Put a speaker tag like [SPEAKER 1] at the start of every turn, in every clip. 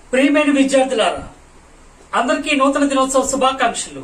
[SPEAKER 1] ప్రియమైన విద్యార్థులారా అందరికీ నూతన దినోత్సవ శుభాకాంక్షలు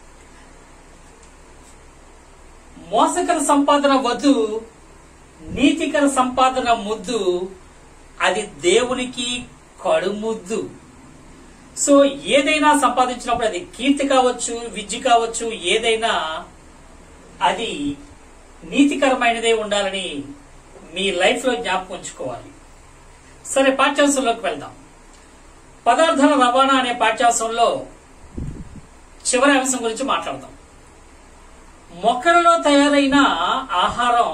[SPEAKER 1] మోసకర సంపాదన వద్దు నీతికర సంపాదన ముద్దు అది దేవునికి కడుముద్దు సో ఏదైనా సంపాదించినప్పుడు అది కీర్తి కావచ్చు విద్య కావచ్చు ఏదైనా అది నీతికరమైనదే ఉండాలని మీ లైఫ్ లో జ్ఞాపకం ఉంచుకోవాలి సరే పాఠ్యాంశంలోకి వెళ్దాం పదార్థాల రవాణా అనే పాఠ్యాంశంలో చివరి అంశం గురించి మాట్లాడదాం మొక్కలలో తయారైన ఆహారం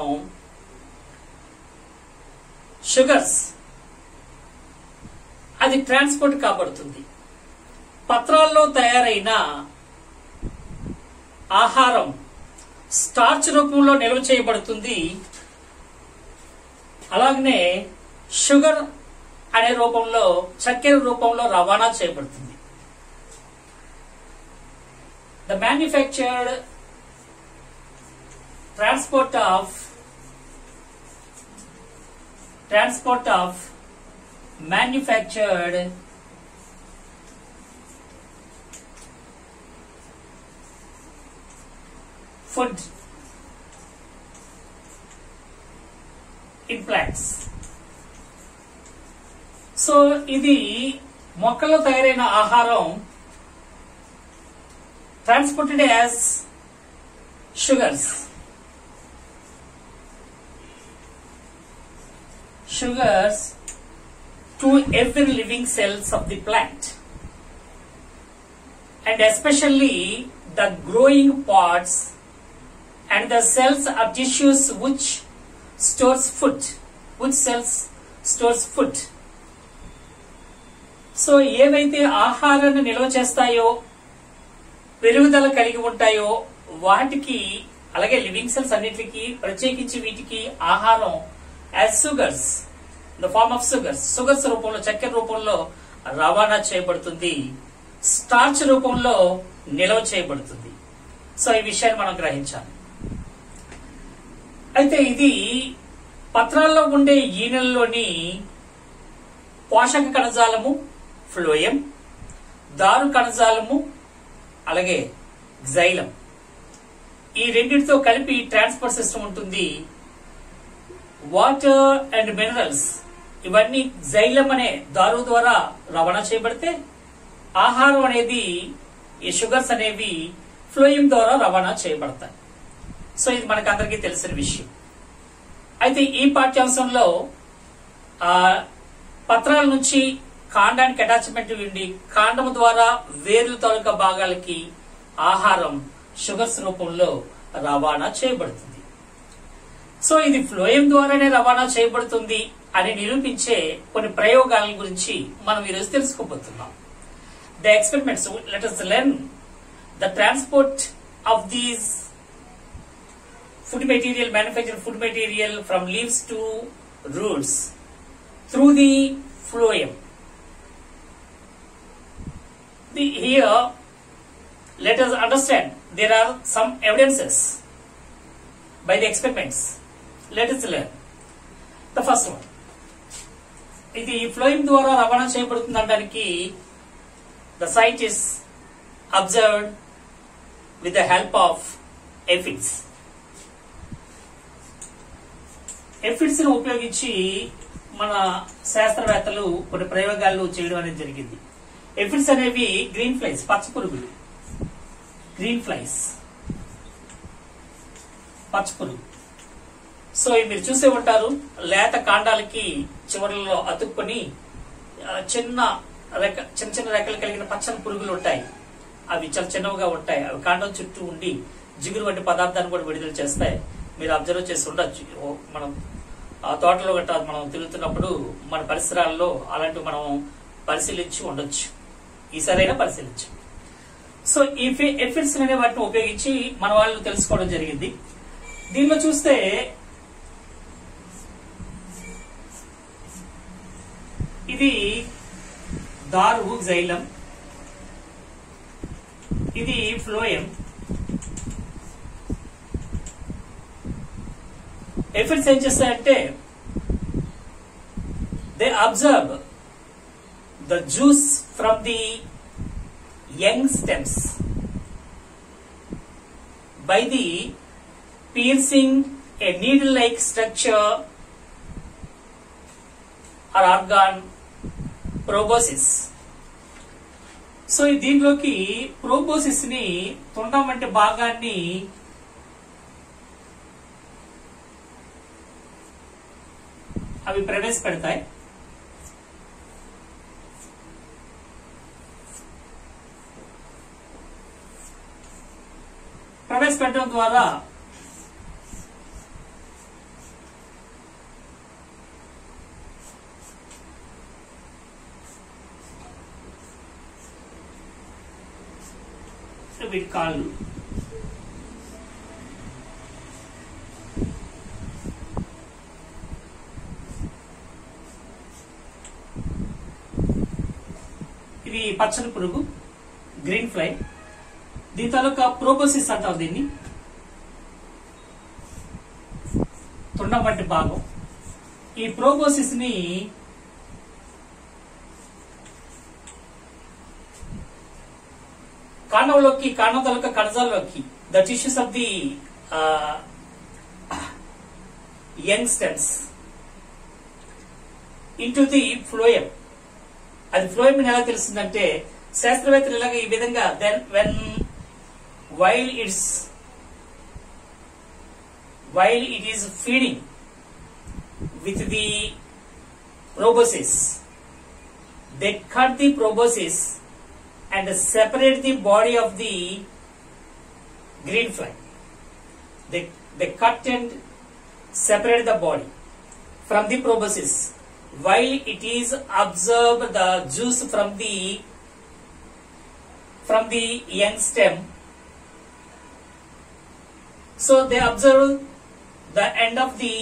[SPEAKER 1] షుగర్స్ అది ట్రాన్స్పోర్ట్ కాబడుతుంది పత్రాల్లో తయారైన ఆహారం స్టార్చ్ రూపంలో నిల్వ చేయబడుతుంది అలాగనే షుగర్ అనే రూపంలో చక్కెర రూపంలో రవాణా చేయబడుతుంది the manufactured transport of transport of manufactured food in plants so ఇది మొక్కల్లో తయారైన ఆహారం transported as sugars sugars to every living cells of the plant and especially the growing parts and the cells of tissues which stores food which cells stores food so ఏవైతే ఆహారాన్ని నిల్వ చేస్తాయో పెరుగుదల కలిగి ఉంటాయో వాటికి అలాగే లివింగ్ సెల్స్ అన్నిటికీ ప్రత్యేకించి వీటికి ఆహారం as sugars the form of sugars sugars రూపంలో చక్కెర రూపంలో రవాణా చేయబడుతుంది స్టార్చ్ రూపంలో నిల్వ చేయబడుతుంది సో ఈ విషయాన్ని మనం గ్రహించాలి అయితే ఇది పత్రాల్లో ఉండే ఈనెల్లోని పోషక కణజాలము ఫ్లోయం దారు కణజాలము అలాగే జైలం ఈ రెండింటితో కలిపి ట్రాన్స్పోర్ట్ సిస్టమ్ ఉంటుంది వాటర్ అండ్ మినరల్స్ ఇవన్నీ జైలం అనే దారు ద్వారా రవాణా చేయబడితే ఆహారం అనేది ఈ షుగర్స్ అనేవి ఫ్లోయిం ద్వారా రవాణా చేయబడతాయి సో ఇది మనకు అందరికీ తెలిసిన విషయం అయితే ఈ పాఠ్యాంశంలో ఆ పత్రాల నుంచి కాండానికి అటాచ్మెంట్ ఉండి కాండము ద్వారా వేర్లు తాలూకా భాగాలకి ఆహారం షుగర్స్ రూపంలో రవాణా చేయబడుతుంది సో ఇది ఫ్లోయం ద్వారానే రవాణా చేయబడుతుంది అని నిరూపించే కొన్ని ప్రయోగాల గురించి మనం ఈరోజు తెలుసుకోబోతున్నాం the experiments let us learn the transport of these food material, manufactured food material from leaves to roots through the phloem. The, here, let us understand there are some evidences by the experiments. Let us learn. The first one. ఇది ఫ్లోయిం ద్వారా రవాణా చేయబడుతుంది అనడానికి the sight is observed with the help of aphids aphids ను ఉపయోగించి మన శాస్త్రవేత్తలు కొన్ని ప్రయోగాలు చేయడం అనేది జరిగింది ఎఫిడ్స్ అనేవి గ్రీన్ ఫ్లైస్ పచ్చ పురుగులు గ్రీన్ ఫ్లైస్ పచ్చ పురుగు సో ఇవి మీరు చూసే ఉంటారు లేత కాండాలకి చివరలో అతుక్కొని ఆ, చిన్న రెక్క చిన్న చిన్న రెక్కలు కలిగిన పచ్చని పురుగులు ఉంటాయి అవి చాలా చిన్నవిగా ఉంటాయి అవి కాండం చుట్టూ ఉండి జిగురు వంటి పదార్థాన్ని కూడా విడుదల చేస్తాయి మీరు అబ్జర్వ్ చేసి ఉండొచ్చు ఓ, మనం ఆ తోటలో గట్రా మనం తిరుగుతున్నప్పుడు మన పరిసరాల్లో అలాంటివి మనం పరిశీలించి ఉండొచ్చు ఈసారైనా పరిశీలించు సో ఈ ఎఫిడ్స్ అనే వాటిని ఉపయోగించి మన వాళ్ళు తెలుసుకోవడం జరిగింది దీనిలో చూస్తే ఇది దారు జైలం ఇది ఫ్లోయం ఎఫిడ్స్ ఏం చేస్తాయంటే they observe the juice from the young stems by the piercing a needle-like structure or organ proboscis. So ఈ దీనిలోకి ప్రోబోసిస్ ని తొండం వంటి భాగాన్ని అవి ప్రవేశపెడతాయి ప్రవేశపెట్టడం ద్వారా వీటి కాళ్ళు ఇది పచ్చని పురుగు గ్రీన్ ఫ్లై దీని తాలూకా ప్రోబోసిస్ అంటారు దీన్ని తుండం వంటి భాగం ఈ ప్రోబోసిస్ ని కాండంలోకి కాండం తాలూకా కణజాల్లోకి the tissues of the young stems into the phloem అది ఫ్లోయం ఎలా తెలిసిందంటే శాస్త్రవేత్తలు ఇలాగ ఈ విధంగా then when while it's while it is feeding with the proboscis they cut the proboscis and separate the body of the green fly they they cut and separate the body from the proboscis while it is absorbed the juice from the from the young stem so they observe the end of the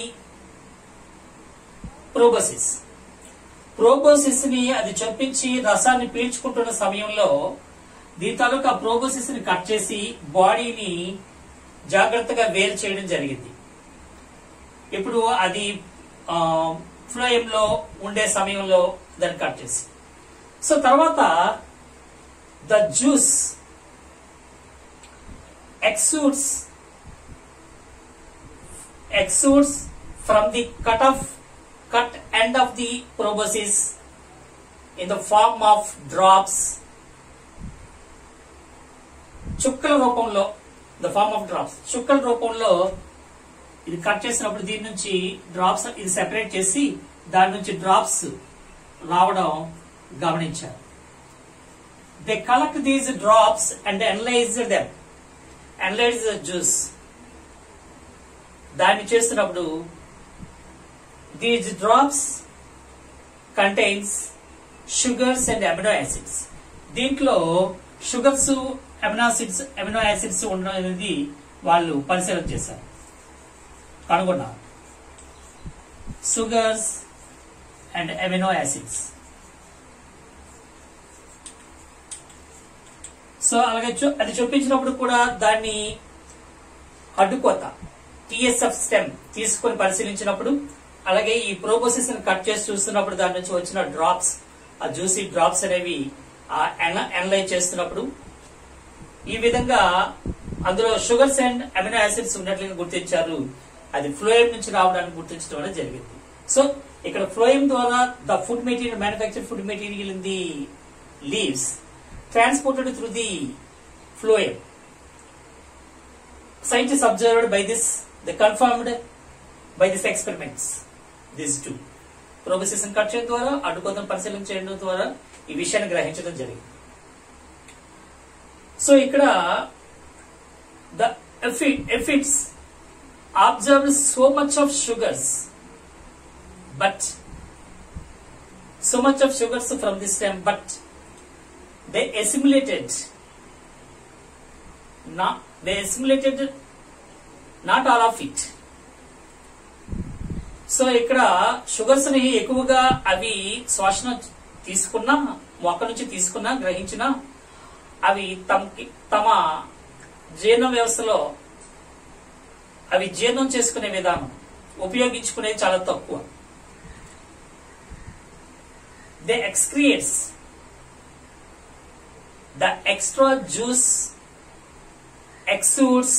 [SPEAKER 1] proboscis proboscis ని అది చొప్పించి రసాన్ని పీల్చుకుంటున్న సమయంలో దీని తాలూకా proboscis ని cut చేసి బాడీని జాగ్రత్తగా వేరు చేయడం జరిగింది ఇప్పుడు అది ఫ్లోయం లో ఉండే సమయంలో దాన్ని కట్ చేసి సో తర్వాత the juice exudes exudes from the cut off cut end of the proboscis in the form of drops చుక్కల రూపంలో ద ఫార్మ్ ఆఫ్ డ్రాప్స్ చుక్కల రూపంలో ఇది కట్ చేసినప్పుడు దీని నుంచి డ్రాప్స్ ఇది సెపరేట్ చేసి దాని నుంచి డ్రాప్స్ రావడం గమనించారు they collect these drops and analyse them analyse the juice దాన్ని చేస్తున్నప్పుడు these drops contains sugars and amino acids దీంట్లో sugars amino acids amino acids ఉండడం అనేది వాళ్ళు పరిశీలన చేశారు కనుగొన్నారు sugars and amino acids so అలాగే చూ- అది చూపించినప్పుడు కూడా దాన్ని అడ్డుకోత టిఎస్ఎఫ్ స్టెమ్ తీసుకొని పరిశీలించినప్పుడు అలాగే ఈ ప్రోబోసిస్ ని కట్ చేసి చూస్తున్నప్పుడు దాని నుంచి వచ్చిన డ్రాప్స్ ఆ జ్యూసీ డ్రాప్స్ అనేవి అనలైజ్ చేస్తున్నప్పుడు ఈ విధంగా అందులో షుగర్స్ అండ్ అమినో యాసిడ్స్ ఉన్నట్లుగా గుర్తించారు అది ఫ్లోయం నుంచి రావడానికి గుర్తించడం అనేది జరిగింది సో ఇక్కడ ఫ్లోయం ద్వారా the food material manufacture food material in the leaves transported through the phloem scientists observed by this, they confirmed by this experiments, these two. Proboscis cut చేయడం ద్వారా అడ్డుకోతం పరిశీలన చేయడం ద్వారా ఈ విషయాన్ని గ్రహించడం జరిగింది సో ఇక్కడ the aphids observe so much of sugars but so much of sugars from this time but they assimilated not they assimilated not all of it so ఇక్కడ షుగర్స్ ని ఎక్కువగా అవి శ్వాసన తీసుకున్నా మొక్క నుంచి తీసుకున్నా గ్రహించినా అవి తమకి తమ జీర్ణ వ్యవస్థలో అవి జీర్ణం చేసుకునే విధానం ఉపయోగించుకునేది చాలా తక్కువ they excretes the extra juice exudes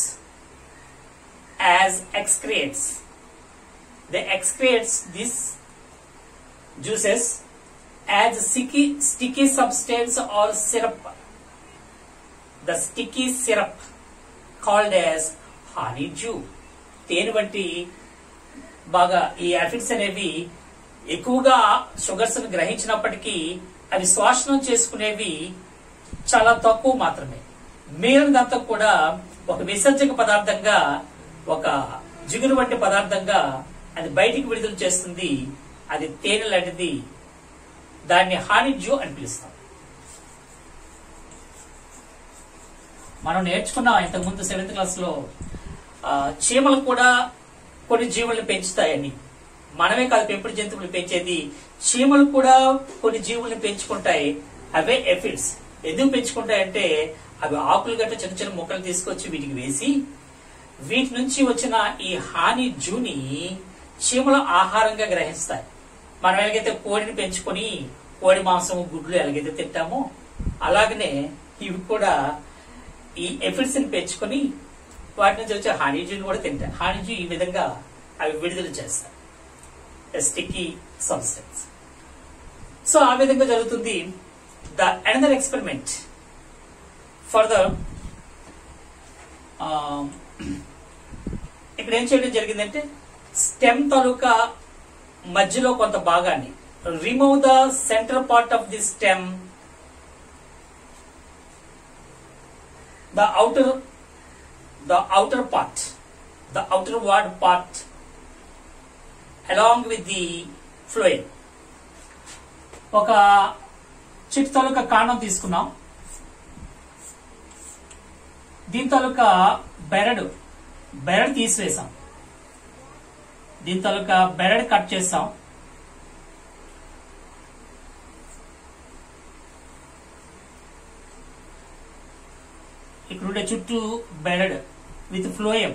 [SPEAKER 1] as excretes. They excretes these juices as sticky, sticky substance or syrup. The sticky syrup called as honey dew. తేనె వంటి బాగా ఈ యాఫిడ్స్ అనేవి ఎక్కువగా షుగర్స్ గ్రహించినప్పటికీ అవి శ్వాసనం చేసుకునేవి చాలా తక్కువ మాత్రమే మిగిలినదంతా కూడా ఒక విసర్జక పదార్థంగా ఒక జిగురు వంటి పదార్థంగా అది బయటికి విడుదల చేస్తుంది అది తేనె లాంటిది దాన్ని హానిజ్యూ అని పిలుస్తాం మనం నేర్చుకున్నాం ఇంతకుముందు సెవెంత్ క్లాస్ లో ఆ, చీమలు కూడా కొన్ని జీవుల్ని పెంచుతాయని మనమే కాదు పెంపుడు జంతువులు పెంచేది చీమలు కూడా కొన్ని జీవుల్ని పెంచుకుంటాయి అవే ఎఫిడ్స్ ఎందుకు పెంచుకుంటాయంటే అవి ఆకులు గట్ట చిన్న చిన్న మొక్కలు తీసుకొచ్చి వీటికి వేసి వీటి నుంచి వచ్చిన ఈ హాని జూని చీమలు ఆహారంగా గ్రహిస్తాయి మనం ఎలాగైతే కోడిని పెంచుకొని కోడి మాంసం గుడ్లు ఎలాగైతే తింటామో అలాగనే ఇవి కూడా ఈ ఎఫిడ్స్ ని పెంచుకొని వాటి నుంచి వచ్చే హానిజీని కూడా తింటాయి హానిజీ ఈ విధంగా అవి విడుదల చేస్తాయి స్టిక్కీ సబ్స్టెన్స్ సో ఆ విధంగా జరుగుతుంది ద అనదర్ ఎక్స్పెరిమెంట్ ఫర్దర్ ఇక్కడ ఏం చేయడం జరిగిందంటే స్టెమ్ తాలూకా మధ్యలో కొంత భాగాన్ని remove the centre part of the stem the outer the outer part the outer word part along with the fluid ఒక చెట్టు తాలూకా కాండం తీసుకున్నాం దీని తాలూకా బెరడు బెరడు తీసివేసాం దీని తాలూకా బెరడు కట్ చేసాం ఇక్కడ ఉండే చుట్టూ బెరడు with phloem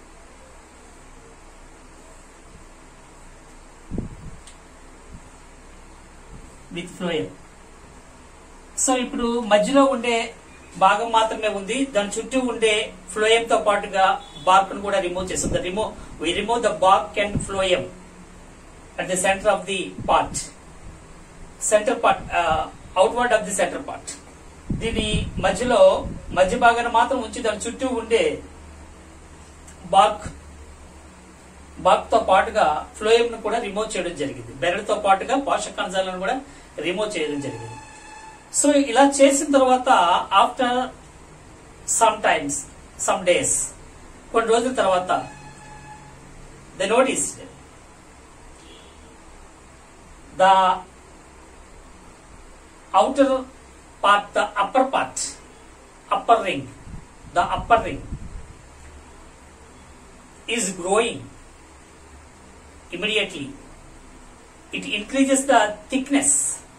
[SPEAKER 1] with phloem so ఇప్పుడు మధ్యలో ఉండే భాగం మాత్రమే ఉంది దాని చుట్టూ ఉండే ఫ్లోయం తో పాటుగా బార్క్ ను కూడా రిమూవ్ చేస్తుంది remove we remove the bark and phloem at the centre of the part centre part outward of the centre part దీని మధ్యలో మధ్య భాగాన్ని మాత్రం ఉంచి దాని చుట్టూ ఉండే బార్క్ బార్క్ తో పాటుగా ఫ్లోయం ను కూడా రిమూవ్ చేయడం జరిగింది బెరడుతో పాటుగా పోషక కణజాలను కూడా రిమూవ్ చేయడం జరిగింది సో ఇలా చేసిన తర్వాత after some times some days కొన్ని రోజుల తర్వాత the notice the outer part, the upper part, upper ring, the upper ring is growing immediately. It increases the thickness,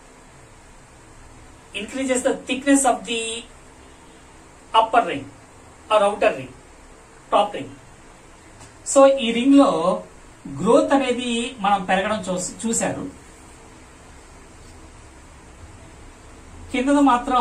[SPEAKER 1] increases the thickness of the upper ring or outer ring, top ring. So ఈ ring లో growth అనేది మనం పెరగడం చూస్- చూశారు కిందది మాత్రం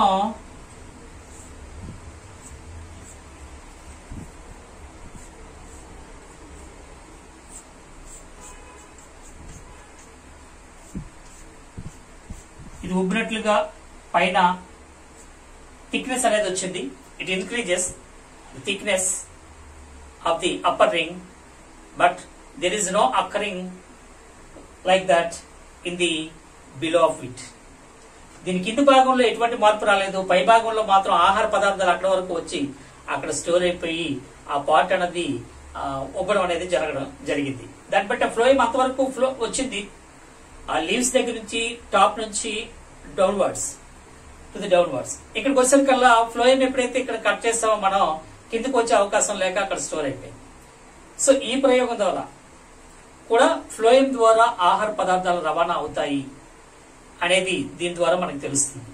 [SPEAKER 1] ఇది ఉబ్బినట్లుగా పైన థిక్నెస్ అనేది వచ్చింది it increases thickness of the upper ring but there is no occurring like that in the below of it దీని కింది భాగంలో ఎటువంటి మార్పు రాలేదు పై భాగంలో మాత్రం ఆహార పదార్థాలు అక్కడ వరకు వచ్చి అక్కడ స్టోర్ అయిపోయి ఆ పార్ట్ అనేది ఆ, ఉబ్బడం అనేది జరగడం జరిగింది దాన్ని బట్టి ఫ్లోయం అంతవరకు ఫ్లో వచ్చింది ఆ లీవ్స్ దగ్గర నుంచి టాప్ నుంచి డౌన్వర్డ్స్ టు ది డౌన్వర్డ్స్ ఇక్కడికి వచ్చేసరికల్లా ఫ్లోయం ఎప్పుడైతే ఇక్కడ కట్ చేస్తామో మనం కిందకి వచ్చే అవకాశం లేక అక్కడ స్టోర్ అయిపోయింది సో ఈ ప్రయోగం ద్వారా కూడా ఫ్లోయం ద్వారా ఆహార పదార్థాలు రవాణా అవుతాయి అనేది దీని ద్వారా మనకు తెలుస్తుంది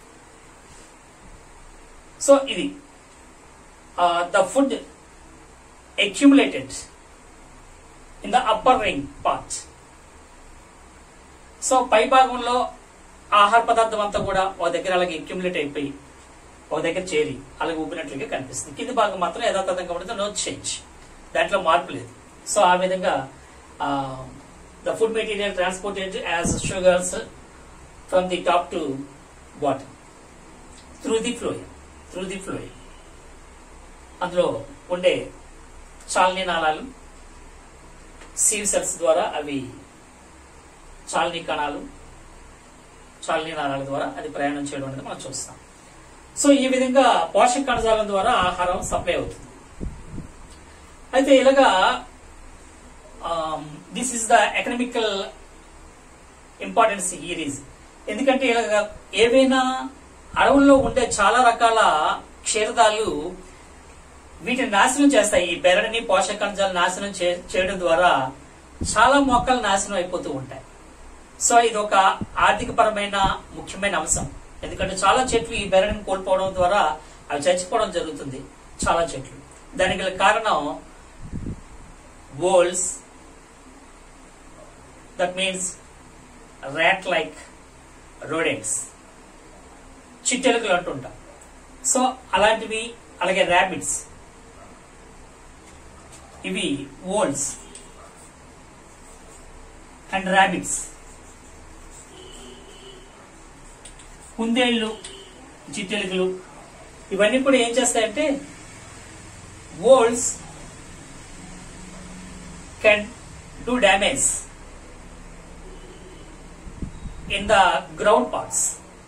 [SPEAKER 1] సో ఇది the food accumulated in the upper ring part so పై భాగంలో ఆహార పదార్థం అంతా కూడా ఒక దగ్గర అలాగే అక్యుములేట్ అయిపోయి ఒక దగ్గర చేరి అలాగే ఊపినట్లుగా కనిపిస్తుంది కింది భాగం మాత్రం యథాతథంగా ఉంటుంది నో చేంజ్ దాంట్లో మార్పు లేదు సో ఆ విధంగా the food material transported as sugars from the top to bottom through the flowing through the flowing అందులో ఉండే చాలని నాళాలు సీవ్ సెల్స్ ద్వారా అవి చాలని కణాలు చాలని నాళాల ద్వారా అది ప్రయాణం చేయడం అనేది మనం చూస్తాం సో ఈ విధంగా పోషక కణజాలం ద్వారా ఆహారం సప్లై అవుతుంది అయితే ఇలాగా this is the economical importance here is ఎందుకంటే ఇలాగా ఏవైనా అడవుల్లో ఉండే చాలా రకాల క్షీరదాలు వీటిని నాశనం చేస్తాయి ఈ బెరడిని పోషక కణజాలు నాశనం చే- చేయడం ద్వారా చాలా మొక్కలు నాశనం అయిపోతూ ఉంటాయి సో ఇది ఒక ఆర్థిక పరమైన ముఖ్యమైన అంశం ఎందుకంటే చాలా చెట్లు ఈ బెరడిని కోల్పోవడం ద్వారా అవి చచ్చిపోవడం జరుగుతుంది చాలా చెట్లు దానికి గల కారణం voles that means rat like rodents చిట్టెలుకలు అంటుంటాం సో అలాంటివి అలాగే ర్యాబిట్స్ ఇవి వోల్స్ అండ్ ర్యాబిట్స్ కుందేళ్లు చిట్టెలుకలు ఇవన్నీ కూడా ఏం చేస్తాయంటే voles can do damage in the ground parts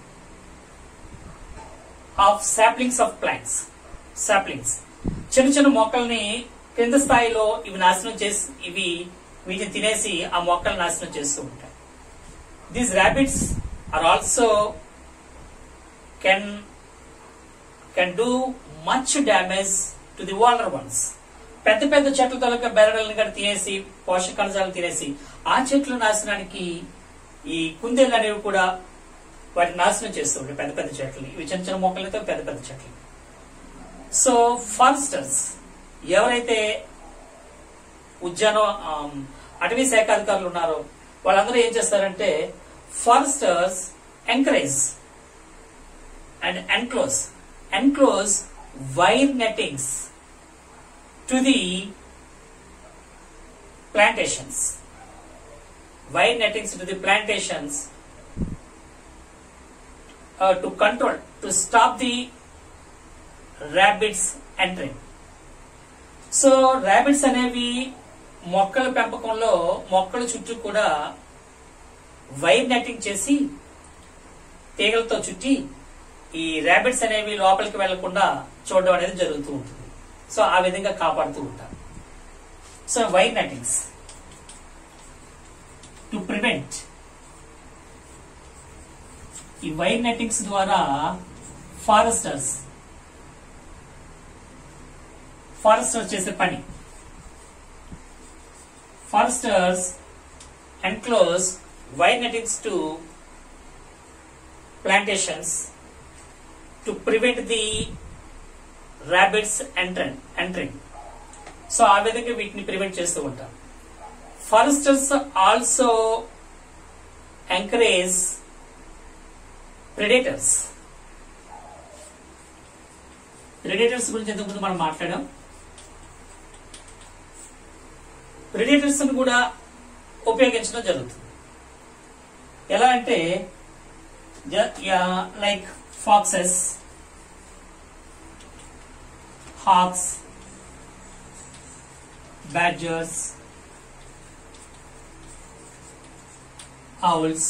[SPEAKER 1] of saplings of plants saplings చిన్న చిన్న మొక్కల్ని కింద స్థాయిలో ఇవి నాశనం చేసి ఇవి వీటిని తినేసి ఆ మొక్కలు నాశనం చేస్తూ ఉంటాయి these rabbits are also can can do much damage to the water once పెద్ద పెద్ద చెట్ల తొలక బెరడల్ని కూడా తినేసి పోషక కణజాలను తినేసి ఆ చెట్ల నాశనానికి ఈ కుందేళ్ళు అనేవి కూడా వాటిని నాశనం చేస్తూ ఉంటాయి పెద్ద పెద్ద చెట్లు ఇవి చిన్న చిన్న మొక్కలతో పెద్ద పెద్ద చెట్లు సో ఫారెస్టర్స్ ఎవరైతే ఉద్యాన ఆమ్, అటవీ శాఖ అధికారులు ఉన్నారో వాళ్ళందరూ ఏం చేస్తారంటే foresters encourage and enclose enclose wire nettings to the plantations wire nettings to the plantations uh, to control to stop the rabbits entering so rabbits అనేవి మొక్కల పెంపకంలో మొక్కల చుట్టూ కూడా వైర్ నెట్టింగ్ చేసి తీగలతో చుట్టి ఈ ర్యాబిట్స్ అనేవి లోపలికి వెళ్లకుండా చూడడం అనేది జరుగుతూ ఉంటుంది సో ఆ విధంగా కాపాడుతూ ఉంటారు so wire nettings to prevent ఈ వైర్ నెట్టింగ్స్ ద్వారా ఫారెస్టర్స్ ఫారెస్టర్స్ చేసే పని foresters enclose wire nettings to plantations to prevent the rabbits entrance entering so ఆ విధంగా వీటిని ప్రివెంట్ చేస్తూ ఉంటారు foresters also encourage predators predators గురించి ఇంతకుముందు మనం మాట్లాడాం ప్రెడేటర్స్ కూడా ఉపయోగించడం జరుగుతుంది ఎలా అంటే like foxes hawks badgers owls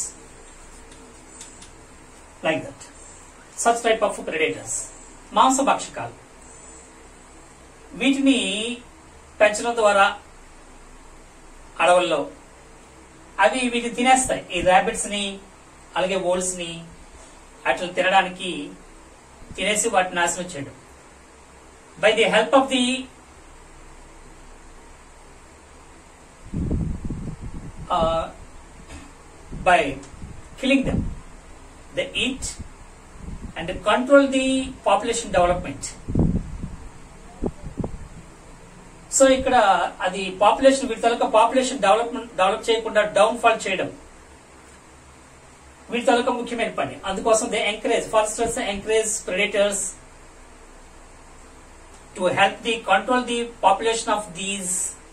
[SPEAKER 1] like that such type of predators మాంసభక్షకాలు వీటిని పెంచడం ద్వారా అడవుల్లో అవి వీటిని తినేస్తాయి ఈ ర్యాబిట్స్ ని అలాగే వోల్స్ ని అట్లా తినడానికి తినేసి వాటిని నాశనం చేయడం by the help of the by killing them. They eat and control the population development. So ఇక్కడ అది పాపులేషన్ వీటి తాలూకా పాపులేషన్ డెవలప్మెంట్ డెవలప్ చేయకుండా డౌన్ ఫాల్ చేయడం వీటి తాలూకా ముఖ్యమైన పని అందుకోసం they encourage foresters encourage predators to help the control the population of these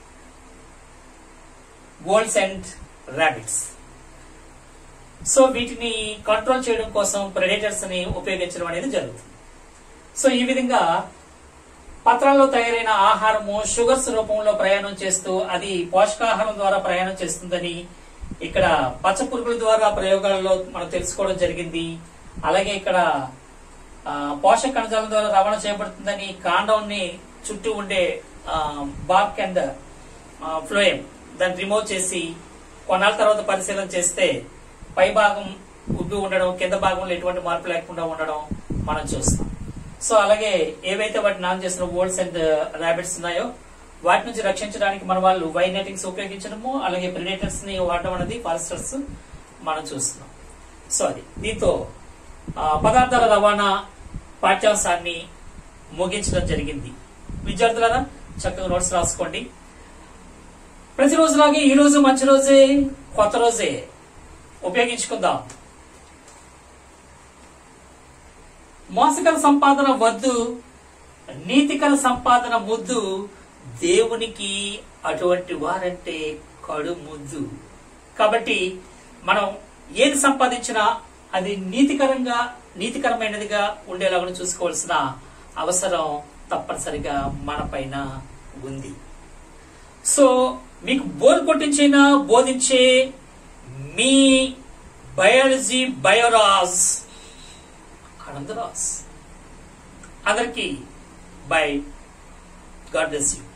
[SPEAKER 1] voles and rabbits so వీటిని కంట్రోల్ చేయడం కోసం ప్రెడేటర్స్ ని ఉపయోగించడం అనేది జరుగుతుంది సో ఈ విధంగా పత్రాల్లో తయారైన ఆహారము షుగర్స్ రూపంలో ప్రయాణం చేస్తూ అది పోషకాహారం ద్వారా ప్రయాణం చేస్తుందని ఇక్కడ పచ్చ పురుగుల ద్వారా ప్రయోగాలలో మనం తెలుసుకోవడం జరిగింది అలాగే ఇక్కడ ఆ, పోషక కణజాలం ద్వారా రవాణా చేయబడుతుందని కాండంని చుట్టూ ఉండే బార్క్ అండ్ ఫ్లోయం దాన్ని రిమూవ్ చేసి కొన్నాళ్ళ తర్వాత పరిశీలన చేస్తే పై భాగం ఉబ్బి ఉండడం కింద భాగంలో ఎటువంటి మార్పు లేకుండా ఉండడం మనం చూస్తాం సో అలాగే ఏవైతే వాటి నాన్ చేసిన వోల్డ్స్ అండ్ ర్యాబిట్స్ ఉన్నాయో వాటి నుంచి రక్షించడానికి మన వాళ్ళు వై నెటింగ్స్ ఉపయోగించడము అలాగే ప్రిడేటర్స్ ని వాడడం అనేది ఫారెస్టర్స్ మనం చూస్తున్నాం సో అది దీంతో ఆ, పదార్థాల రవాణా పాఠ్యాంశాన్ని ముగించడం జరిగింది విద్యార్థులారా చక్కగా నోట్స్ రాసుకోండి ప్రతిరోజులాగే ఈ రోజు మంచి రోజే కొత్త రోజే ఉపయోగించుకుందాం మోసకర సంపాదన వద్దు నీతికర సంపాదన ముద్దు దేవునికి అటువంటి వారంటే కడు ముద్దు కాబట్టి మనం ఏది సంపాదించినా అది నీతికరంగా నీతికరమైనదిగా ఉండేలాగా చూసుకోవాల్సిన అవసరం తప్పనిసరిగా మన పైన ఉంది సో మీకు బోర్ కొట్టించిన బోధించే మీ బయాలజీ బయోరాజ్ ఆనందరాజ్ అందరికీ బై గాడ్ బ్లెస్ యూ